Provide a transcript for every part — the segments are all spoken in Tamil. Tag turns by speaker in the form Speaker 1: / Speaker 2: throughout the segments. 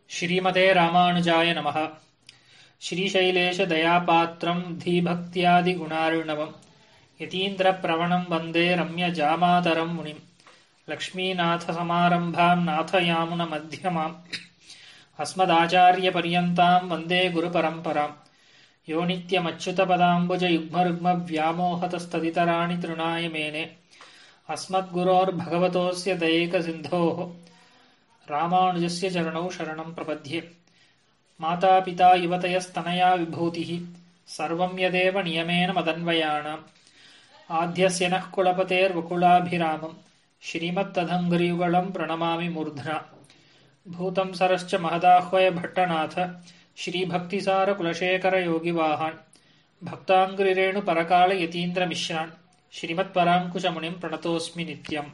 Speaker 1: श्रीमते रामानुजाय नमः श्रीशैलेशदयापात्रम् धीभक्त्यादिगुणार्णवम् यतीन्द्रप्रवणम् वन्दे रम्यजामातरम् मुनिम् लक्ष्मीनाथसमारम्भाम् नाथयामुनमध्यमाम् अस्मदाचार्यपर्यन्ताम् वन्दे गुरुपरम्पराम् यो नित्यमच्युतपदाम्बुजयुग्मरुग्मव्यामोहतस्तदितराणि तृणाय मेने अस्मद्गुरोर्भगवतोऽस्य दयैकसिन्धोः रामानुजस्य चरणौ शरणम् प्रपद्ये मातापिता युवतयस्तनया विभूतिः सर्वम् यदेव नियमेन मदन्वयाणाम् आद्यस्य नः कुलपतेर्वकुलाभिरामम् श्रीमत्तदङ्घ्रियुगलम् प्रणमामि मूर्ध्ना भूतम् सरश्च महदाह्वय भट्टनाथ श्रीभक्तिसारकुलशेखरयोगिवाहान् भक्ताङ्घ्रिरेणुपरकालयतीन्द्रमिश्रान् श्रीमत्पराङ्कुशमुनिम् प्रणतोऽस्मि नित्यम्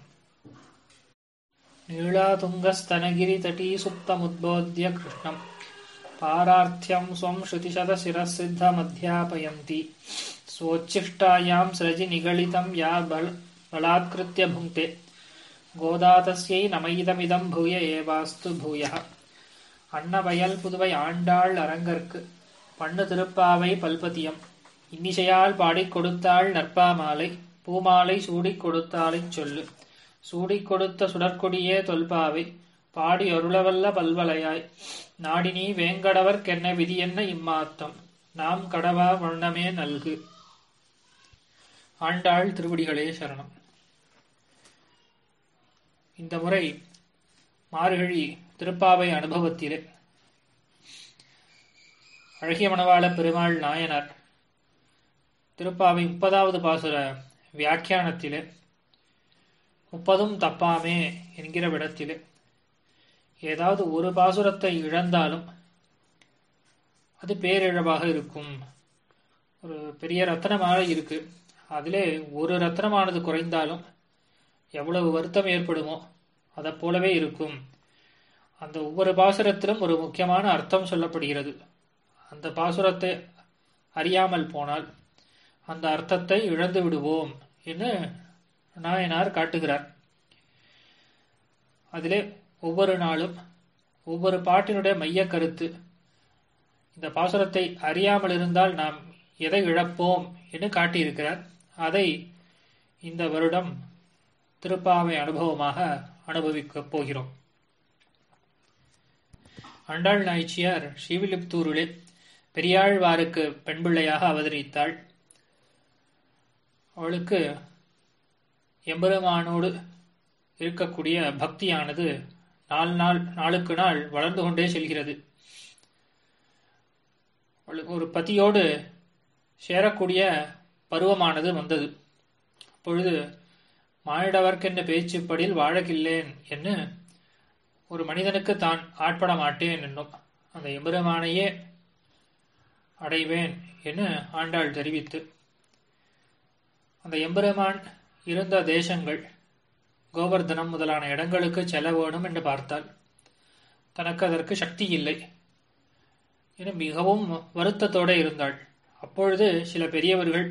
Speaker 1: नीळातुङ्गस्तनगिरितटीसुप्तमुद्बोध्य कृष्णम् पारार्थ्यम् स्वम् श्रुतिशतशिरःसिद्धमध्यापयन्ती स्वोच्छिष्टायाम् स्रजि निगलितम् या बलात्कृत्य भुङ्क्ते கோதாதஸ்யை நமயிதமிதம் பூய ஏவாஸ்து பூய அன்னவயல் புதுவை ஆண்டாள் அரங்கற்கு பண்ணு திருப்பாவை பல்பதியம் இன்னிசையால் பாடிக் கொடுத்தாள் நற்பாமாலை பூமாலை சூடிக் கொடுத்தாளைச் சொல்லு சூடிக் கொடுத்த சுடற்கொடியே தொல்பாவை பாடி அருளவல்ல பல்வலையாய் நாடினி வேங்கடவர்க்கென்ன விதியென்ன இம்மாத்தம் நாம் கடவா வண்ணமே நல்கு ஆண்டாள் திருவடிகளே சரணம் இந்த முறை மார்கழி திருப்பாவை அனுபவத்திலே அழகிய மணவாள பெருமாள் நாயனார் திருப்பாவை முப்பதாவது பாசுர வியாக்கியானத்திலே முப்பதும் தப்பாமே என்கிற விடத்திலே ஏதாவது ஒரு பாசுரத்தை இழந்தாலும் அது பேரிழவாக இருக்கும் ஒரு பெரிய ரத்தனமாக இருக்கு அதிலே ஒரு ரத்தனமானது குறைந்தாலும் எவ்வளவு வருத்தம் ஏற்படுமோ அதை போலவே இருக்கும் அந்த ஒவ்வொரு பாசுரத்திலும் ஒரு முக்கியமான அர்த்தம் சொல்லப்படுகிறது அந்த பாசுரத்தை அறியாமல் போனால் அந்த அர்த்தத்தை இழந்து விடுவோம் என்று நாயனார் காட்டுகிறார் அதிலே ஒவ்வொரு நாளும் ஒவ்வொரு பாட்டினுடைய மைய கருத்து இந்த பாசுரத்தை அறியாமல் இருந்தால் நாம் எதை இழப்போம் என்று காட்டியிருக்கிறார் அதை இந்த வருடம் திருப்பாவை அனுபவமாக அனுபவிக்கப் போகிறோம் அண்டாள் நாய்ச்சியார் ஸ்ரீவில்லிபுத்தூரிலே பெரியாழ்வாருக்கு பெண் பிள்ளையாக அவதரித்தாள் அவளுக்கு எம்பெருமானோடு இருக்கக்கூடிய பக்தியானது நாள் நாள் நாளுக்கு நாள் வளர்ந்து கொண்டே செல்கிறது அவளுக்கு ஒரு பதியோடு சேரக்கூடிய பருவமானது வந்தது அப்பொழுது மானிடவர்க்கென்ற பேச்சுப்படில் வாழகில்லேன் என்று ஒரு மனிதனுக்கு தான் ஆட்பட மாட்டேன் என்னும் அந்த எம்பெருமானையே அடைவேன் என்று ஆண்டாள் தெரிவித்து அந்த எம்பெருமான் இருந்த தேசங்கள் கோவர்தனம் முதலான இடங்களுக்கு செல்ல வேணும் என்று பார்த்தால் தனக்கு அதற்கு சக்தி இல்லை என மிகவும் வருத்தத்தோடு இருந்தாள் அப்பொழுது சில பெரியவர்கள்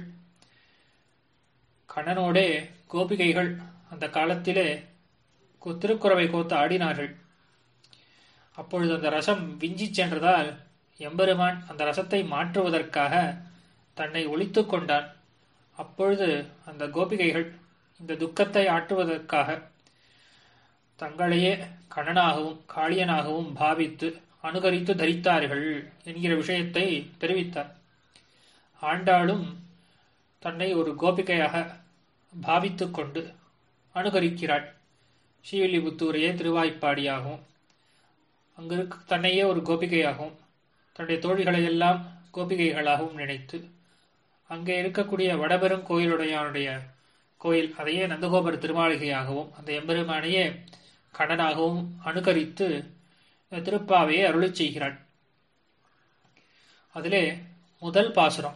Speaker 1: கண்ணனோடே கோபிகைகள் அந்த காலத்திலே திருக்குறவை கோத்து ஆடினார்கள் அப்பொழுது அந்த ரசம் விஞ்சி சென்றதால் எம்பெருமான் அந்த ரசத்தை மாற்றுவதற்காக தன்னை ஒழித்து கொண்டான் அப்பொழுது அந்த கோபிகைகள் இந்த துக்கத்தை ஆற்றுவதற்காக தங்களையே கண்ணனாகவும் காளியனாகவும் பாவித்து அனுகரித்து தரித்தார்கள் என்கிற விஷயத்தை தெரிவித்தார் ஆண்டாளும் தன்னை ஒரு கோபிகையாக பாவித்து கொண்டு அனுகரிக்கிறாள் ஸ்ரீவில்லிபுத்தூரையே திருவாய்ப்பாடியாகவும் அங்கு தன்னையே ஒரு கோபிகையாகவும் தன்னுடைய தோழிகளை எல்லாம் கோபிகைகளாகவும் நினைத்து அங்கே இருக்கக்கூடிய வடபெரும் கோயிலுடையானுடைய கோயில் அதையே நந்தகோபர் திருமாளிகையாகவும் அந்த எம்பெருமானையே கண்ணனாகவும் அனுகரித்து திருப்பாவையை அருளி செய்கிறாள் அதிலே முதல் பாசுரம்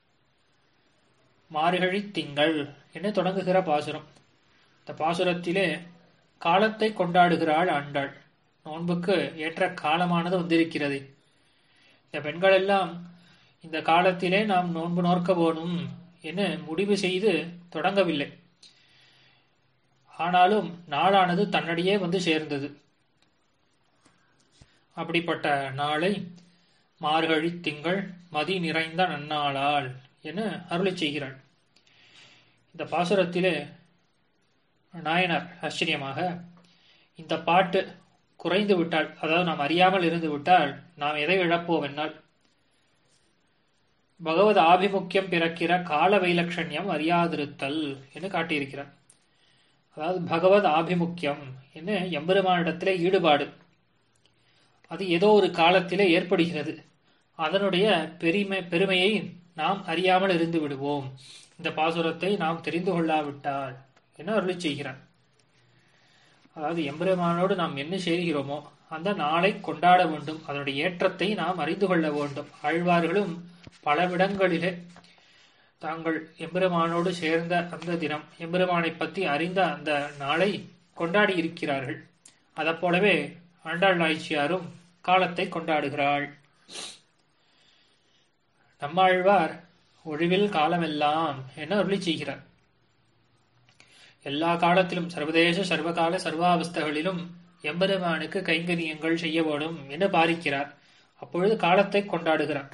Speaker 1: மார்கழி திங்கள் என்று தொடங்குகிற பாசுரம் இந்த பாசுரத்திலே காலத்தை கொண்டாடுகிறாள் ஆண்டாள் நோன்புக்கு ஏற்ற காலமானது வந்திருக்கிறது இந்த பெண்கள் எல்லாம் இந்த காலத்திலே நாம் நோன்பு நோக்க போனும் என்று முடிவு செய்து தொடங்கவில்லை ஆனாலும் நாளானது தன்னடியே வந்து சேர்ந்தது அப்படிப்பட்ட நாளை மார்கழி திங்கள் மதி நிறைந்த நன்னாளால் என அருளி செய்கிறாள் இந்த பாசுரத்திலே நாயனார் ஆச்சரியமாக இந்த பாட்டு குறைந்து விட்டால் அதாவது நாம் அறியாமல் இருந்து விட்டால் நாம் எதை இழப்போம் என்னால் பகவத் ஆபிமுக்கியம் பிறக்கிற கால வைலட்சண்யம் அறியாதிருத்தல் என்று காட்டியிருக்கிறார் அதாவது பகவத் ஆபிமுக்கியம் என்ன எம்பெருமானிடத்திலே ஈடுபாடு அது ஏதோ ஒரு காலத்திலே ஏற்படுகிறது அதனுடைய பெருமை பெருமையை நாம் அறியாமல் இருந்து விடுவோம் இந்த பாசுரத்தை நாம் தெரிந்து கொள்ளாவிட்டால் என்ன அருளி செய்கிறான் அதாவது எம்பெருமானோடு நாம் என்ன செய்கிறோமோ அந்த நாளை கொண்டாட வேண்டும் அதனுடைய ஏற்றத்தை நாம் அறிந்து கொள்ள வேண்டும் ஆழ்வார்களும் பலவிடங்களிலே தாங்கள் எம்பெருமானோடு சேர்ந்த அந்த தினம் எம்பெருமானை பற்றி அறிந்த அந்த நாளை கொண்டாடி இருக்கிறார்கள் அதை போலவே ஆண்டாள் நாய்ச்சியாரும் காலத்தை கொண்டாடுகிறாள் நம்மாழ்வார் ஒழிவில் காலமெல்லாம் என அருளி செய்கிறார் எல்லா காலத்திலும் சர்வதேச சர்வகால சர்வாவஸ்தகளிலும் எம்பெருமானுக்கு கைங்கரியங்கள் செய்ய வேண்டும் என்று பாரிக்கிறார் அப்பொழுது காலத்தை கொண்டாடுகிறார்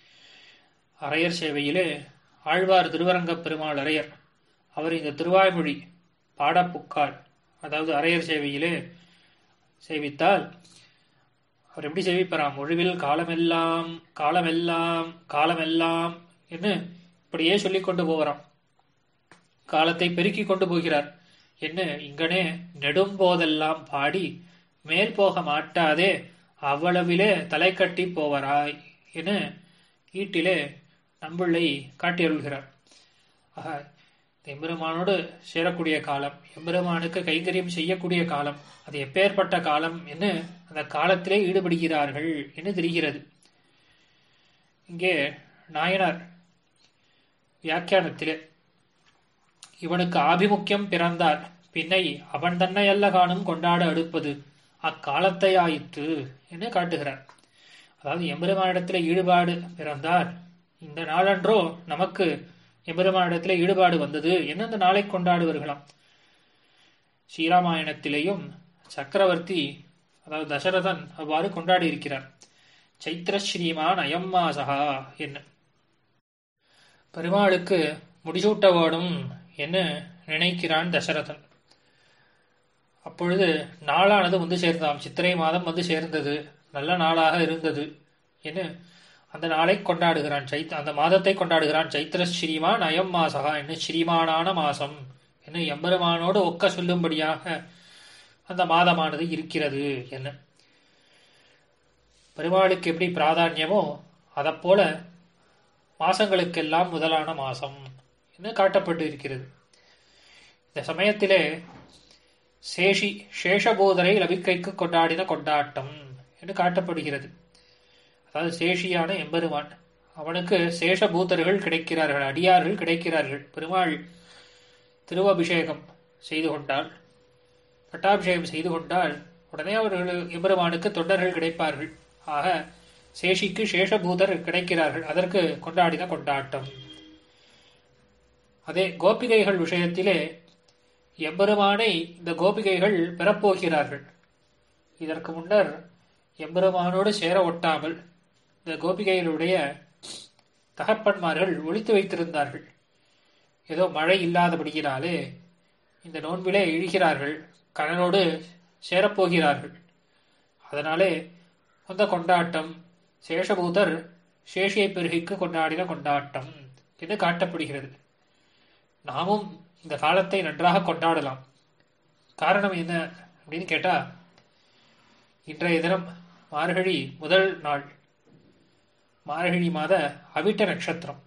Speaker 1: அரையர் சேவையிலே ஆழ்வார் திருவரங்கப் பெருமாள் அரையர் அவர் இந்த திருவாய்மொழி பாடப்புக்கால் அதாவது அரையர் சேவையிலே சேவித்தால் அவர் எப்படி சேவிப்பாராம் ஒழிவில் காலமெல்லாம் காலமெல்லாம் காலமெல்லாம் என்று இப்படியே சொல்லிக் கொண்டு போகிறாம் காலத்தை பெருக்கிக் கொண்டு போகிறார் என்ன இங்கனே நெடும்போதெல்லாம் பாடி மேல் போக மாட்டாதே அவ்வளவிலே தலை கட்டி போவராய் என ஈட்டிலே நம்பிள்ளை காட்டியருள்கிறார் ஆக எம்பெருமானோடு சேரக்கூடிய காலம் எம்பெருமானுக்கு கைங்கரியம் செய்யக்கூடிய காலம் அது எப்பேற்பட்ட காலம் என்று அந்த காலத்திலே ஈடுபடுகிறார்கள் என்று தெரிகிறது இங்கே நாயனார் வியாக்கியானத்திலே இவனுக்கு ஆபிமுக்கியம் பிறந்தார் பின்னை அவன் தன்னை அல்ல காணும் கொண்டாட அடுப்பது அக்காலத்தை ஆயிற்று என்று காட்டுகிறார் அதாவது எம்பெருமானிடத்தில் ஈடுபாடு பிறந்தார் இந்த நாளன்றோ நமக்கு எம்பெருமானிடத்தில் ஈடுபாடு வந்தது என்ன அந்த நாளை கொண்டாடுவார்களாம் ஸ்ரீராமாயணத்திலேயும் சக்கரவர்த்தி அதாவது தசரதன் அவ்வாறு கொண்டாடி இருக்கிறார் சைத்திர ஸ்ரீமான் அயம் மாசகா என்ன பெருமாளுக்கு முடிசூட்ட வேணும் என்று நினைக்கிறான் தசரதன் அப்பொழுது நாளானது வந்து சேர்ந்தாம் சித்திரை மாதம் வந்து சேர்ந்தது நல்ல நாளாக இருந்தது என்று அந்த நாளை கொண்டாடுகிறான் சைத் அந்த மாதத்தை கொண்டாடுகிறான் சைத்திர ஸ்ரீமான் அயம் மாசகா என்ன ஸ்ரீமானான மாசம் என்ன எம்பெருமானோடு ஒக்க சொல்லும்படியாக அந்த மாதமானது இருக்கிறது என்ன பெருமாளுக்கு எப்படி பிராதான்யமோ அதைப்போல மாசங்களுக்கெல்லாம் முதலான மாசம் என்று காட்டப்பட்டு இருக்கிறது இந்த சமயத்திலே சேஷி சேஷபூதரை லபிக்கைக்கு கொண்டாடின கொண்டாட்டம் என்று காட்டப்படுகிறது அதாவது சேஷியான எம்பெருமான் அவனுக்கு சேஷபூதர்கள் கிடைக்கிறார்கள் அடியார்கள் கிடைக்கிறார்கள் பெருமாள் திருவபிஷேகம் செய்து கொண்டால் பட்டாபிஷேகம் செய்து கொண்டால் உடனே அவர்கள் எம்பெருமானுக்கு தொண்டர்கள் கிடைப்பார்கள் ஆக சேஷிக்கு சேஷபூதர் கிடைக்கிறார்கள் அதற்கு கொண்டாடின கொண்டாட்டம் அதே கோபிகைகள் விஷயத்திலே எம்பெருமானை இந்த கோபிகைகள் பெறப்போகிறார்கள் இதற்கு முன்னர் எம்பெருமானோடு சேர ஒட்டாமல் இந்த கோபிகைகளுடைய தகப்பன்மார்கள் ஒழித்து வைத்திருந்தார்கள் ஏதோ மழை இல்லாதபடியினாலே இந்த நோன்பிலே இழுகிறார்கள் கணனோடு சேரப்போகிறார்கள் அதனாலே அந்த கொண்டாட்டம் சேஷபூதர் சேஷியை பெருகிக்கு கொண்டாடின கொண்டாட்டம் என்று காட்டப்படுகிறது நாமும் இந்த காலத்தை நன்றாக கொண்டாடலாம் காரணம் என்ன அப்படின்னு கேட்டா இன்றைய தினம் மார்கழி முதல் நாள் மார்கழி மாத அவிட்ட நட்சத்திரம்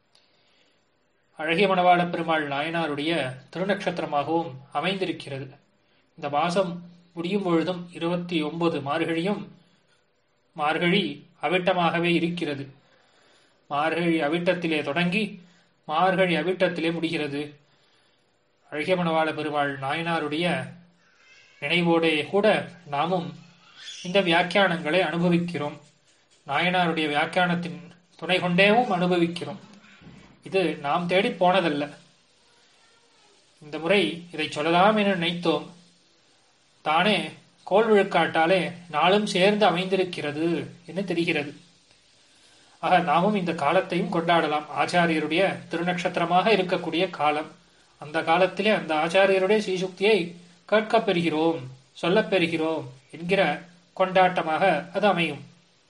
Speaker 1: அழகிய மணவாள பெருமாள் நாயனாருடைய திருநட்சத்திரமாகவும் அமைந்திருக்கிறது இந்த மாதம் முடியும் பொழுதும் இருபத்தி ஒன்பது மார்கழியும் மார்கழி அவிட்டமாகவே இருக்கிறது மார்கழி அவிட்டத்திலே தொடங்கி மார்கழி அவிட்டத்திலே முடிகிறது அழகிய மணவாள பெருமாள் நாயனாருடைய நினைவோடே கூட நாமும் இந்த வியாக்கியானங்களை அனுபவிக்கிறோம் நாயனாருடைய வியாக்கியானத்தின் துணை கொண்டேவும் அனுபவிக்கிறோம் இது நாம் தேடி போனதல்ல இந்த முறை இதை சொல்லலாம் என நினைத்தோம் தானே கோல் விழுக்காட்டாலே நாளும் சேர்ந்து அமைந்திருக்கிறது என்று தெரிகிறது ஆக நாமும் இந்த காலத்தையும் கொண்டாடலாம் ஆச்சாரியருடைய திருநக்ஷத்திரமாக இருக்கக்கூடிய காலம் அந்த காலத்திலே அந்த ஆச்சாரியருடைய ஸ்ரீசுக்தியை கேட்கப் பெறுகிறோம் சொல்லப் பெறுகிறோம் என்கிற கொண்டாட்டமாக அது அமையும்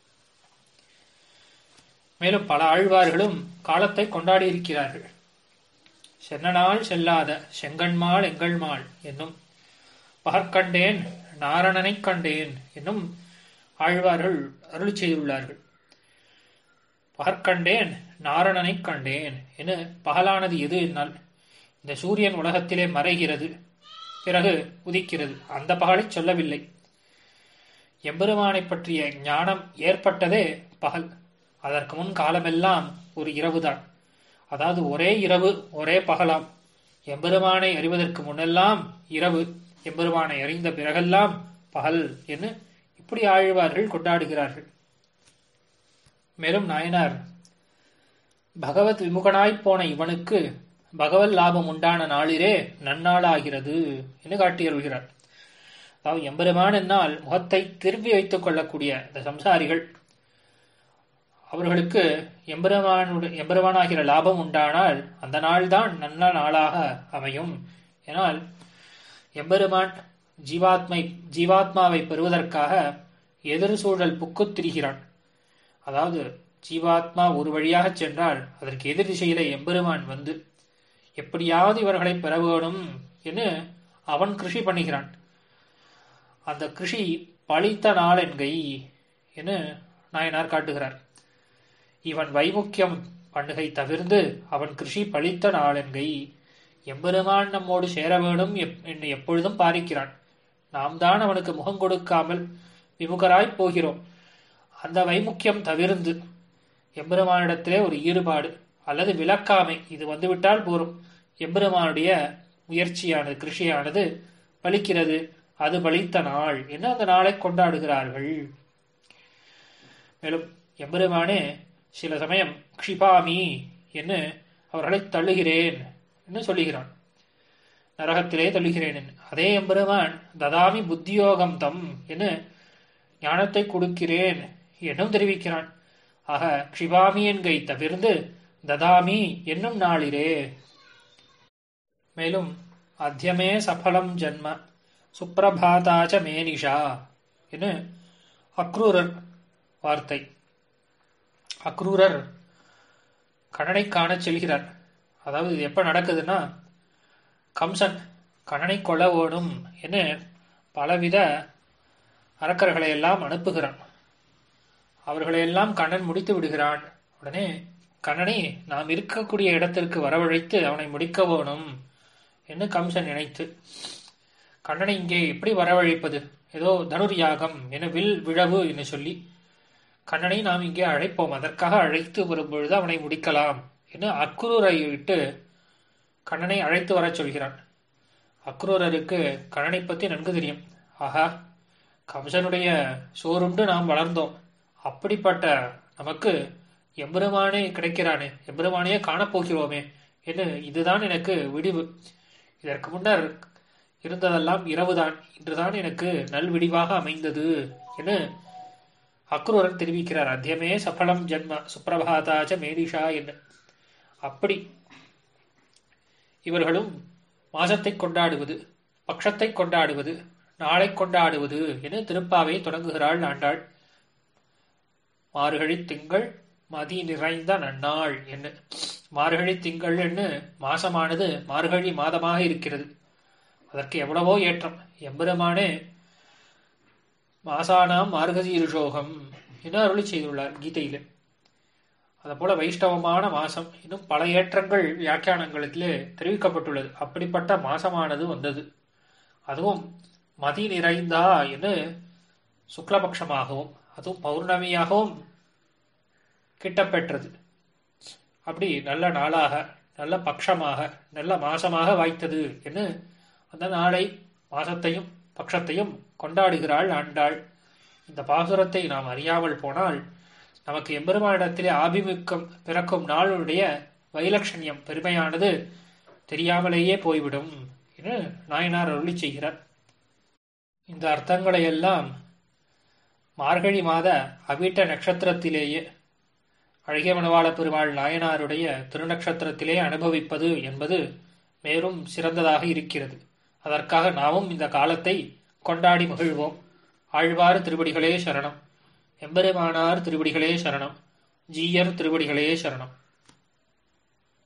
Speaker 1: மேலும் பல ஆழ்வார்களும் காலத்தை கொண்டாடி இருக்கிறார்கள் சென்னநாள் செல்லாத செங்கண்மாள் எங்கள்மாள் என்னும் பகற்கண்டேன் நாரணனைக் கண்டேன் என்னும் ஆழ்வார்கள் அருளி செய்துள்ளார்கள் பகற்கண்டேன் நாரணனைக் கண்டேன் என பகலானது எது என்னால் இந்த சூரியன் உலகத்திலே மறைகிறது பிறகு உதிக்கிறது அந்த பகலை சொல்லவில்லை எம்பெருமானை பற்றிய ஞானம் ஏற்பட்டதே பகல் அதற்கு முன் காலமெல்லாம் ஒரு இரவுதான் அதாவது ஒரே இரவு ஒரே பகலாம் எம்பெருமானை அறிவதற்கு முன்னெல்லாம் இரவு எம்பெருமானை அறிந்த பிறகெல்லாம் பகல் என்று இப்படி ஆழ்வார்கள் கொண்டாடுகிறார்கள் மேலும் நாயனார் பகவத் விமுகனாய்ப் போன இவனுக்கு பகவத் லாபம் உண்டான நாளிலே நன்னாளாகிறது என்று காட்டியருள்கிறார் அதாவது எம்பெருமான் என்னால் முகத்தை திருப்பி வைத்துக் கொள்ளக்கூடிய இந்த சம்சாரிகள் அவர்களுக்கு எம்பெருமானுடைய எம்பெருமானாகிற லாபம் உண்டானால் அந்த நாள்தான் நல்ல நாளாக அமையும் ஏனால் எம்பெருமான் ஜீவாத்மை ஜீவாத்மாவை பெறுவதற்காக எதிர் சூழல் புக்குத் திரிகிறான் அதாவது ஜீவாத்மா ஒரு வழியாக சென்றால் அதற்கு எதிர் திசையிலே எம்பெருமான் வந்து எப்படியாவது இவர்களை பெற வேணும் என்று அவன் கிருஷி பண்ணுகிறான் அந்த கிருஷி பழித்த நாள் என்கை என நாயனார் காட்டுகிறார் இவன் வைமுக்கியம் பண்ணுகை தவிர்ந்து அவன் கிருஷி பழித்த நாளென்கை எம்பெருமான் நம்மோடு சேர வேணும் என்று எப்பொழுதும் பாரிக்கிறான் நாம் தான் அவனுக்கு முகம் கொடுக்காமல் விமுகராய் போகிறோம் அந்த வைமுக்கியம் தவிர்ந்து எம்பெருமானிடத்திலே ஒரு ஈடுபாடு அல்லது விளக்காமை இது வந்துவிட்டால் போரும் எம்பெருமானுடைய முயற்சியானது கிருஷியானது பலிக்கிறது அது பலித்த நாள் என்று அந்த நாளை கொண்டாடுகிறார்கள் மேலும் எம்பெருமானே சில சமயம் க்ஷிபாமி என்று அவர்களை தள்ளுகிறேன் என்று சொல்லுகிறான் நரகத்திலே தள்ளுகிறேன் அதே எம்பெருமான் ததாமி புத்தியோகம் தம் என்று ஞானத்தை கொடுக்கிறேன் என்னும் தெரிவிக்கிறான் ஆக க்ஷிபாமி என்கை தவிர்ந்து ததாமி என்னும் நாளிரே மேலும் அத்தியமே சபலம் ஜன்ம சுப்பிரபாதாச்ச மேனிஷா என்று அக்ரூரர் வார்த்தை அக்ரூரர் கண்ணனை காணச் செல்கிறார் அதாவது இது எப்ப நடக்குதுன்னா கம்சன் கண்ணனை கொல்ல வேணும் என்று பலவித அரக்கர்களை எல்லாம் அனுப்புகிறான் அவர்களையெல்லாம் கண்ணன் முடித்து விடுகிறான் உடனே கண்ணனை நாம் இருக்கக்கூடிய இடத்திற்கு வரவழைத்து அவனை முடிக்க வேணும் என்று கம்சன் நினைத்து கண்ணனை இங்கே எப்படி வரவழைப்பது ஏதோ தனுர் யாகம் என வில் விழவு என்று சொல்லி கண்ணனை நாம் இங்கே அழைப்போம் அதற்காக அழைத்து வரும்பொழுது அவனை முடிக்கலாம் என்று அக்ரூரை விட்டு கண்ணனை அழைத்து வரச் சொல்கிறான் அக்ரூரருக்கு கண்ணனை பற்றி நன்கு தெரியும் ஆஹா கம்சனுடைய சோறுண்டு நாம் வளர்ந்தோம் அப்படிப்பட்ட நமக்கு எம்பெருமானே கிடைக்கிறானே எம்பெருமானையே காணப்போகிறோமே என்று இதுதான் எனக்கு விடிவு இதற்கு முன்னர் இருந்ததெல்லாம் இரவுதான் இன்றுதான் எனக்கு நல்விடிவாக அமைந்தது என அக்ரூரன் தெரிவிக்கிறார் அத்தியமே சபலம் ஜன்ம சுப்பிரபாதாச்ச மேதிஷா என்ன அப்படி இவர்களும் மாசத்தை கொண்டாடுவது பட்சத்தை கொண்டாடுவது நாளை கொண்டாடுவது என திருப்பாவை தொடங்குகிறாள் ஆண்டாள் மார்கழி திங்கள் மதி நிறைந்த நன்னாள் என்ன மார்கழி திங்கள் என்று மாசமானது மார்கழி மாதமாக இருக்கிறது அதற்கு எவ்வளவோ ஏற்றம் எம்பெருமானே மாசானாம் மார்கசீருஷோகம் என அருளி செய்துள்ளார் கீதையில போல வைஷ்ணவமான மாசம் இன்னும் பல ஏற்றங்கள் வியாக்கியானங்களிலே தெரிவிக்கப்பட்டுள்ளது அப்படிப்பட்ட மாசமானது வந்தது அதுவும் மதி நிறைந்தா என்று சுக்லபக்ஷமாகவும் அதுவும் பௌர்ணமியாகவும் கிட்டப்பெற்றது அப்படி நல்ல நாளாக நல்ல பட்சமாக நல்ல மாசமாக வாய்த்தது என்று அந்த நாளை மாசத்தையும் பட்சத்தையும் கொண்டாடுகிறாள் ஆண்டாள் இந்த பாசுரத்தை நாம் அறியாமல் போனால் நமக்கு எம்பெருமானிடத்திலே ஆபிமுக்கம் பிறக்கும் நாளுடைய வைலட்சண்யம் பெருமையானது தெரியாமலேயே போய்விடும் என்று நாயனார் அருளி செய்கிறார் இந்த அர்த்தங்களை எல்லாம் மார்கழி மாத அவிட்ட நட்சத்திரத்திலேயே அழகிய மணவாள பெருமாள் நாயனாருடைய திருநக்ஷத்திரத்திலே அனுபவிப்பது என்பது மேலும் சிறந்ததாக இருக்கிறது அதற்காக நாமும் இந்த காலத்தை கொண்டாடி மகிழ்வோம் ஆழ்வார் திருவடிகளே சரணம் எம்பெருமானார் திருவடிகளே சரணம் ஜீயர் திருவடிகளே சரணம்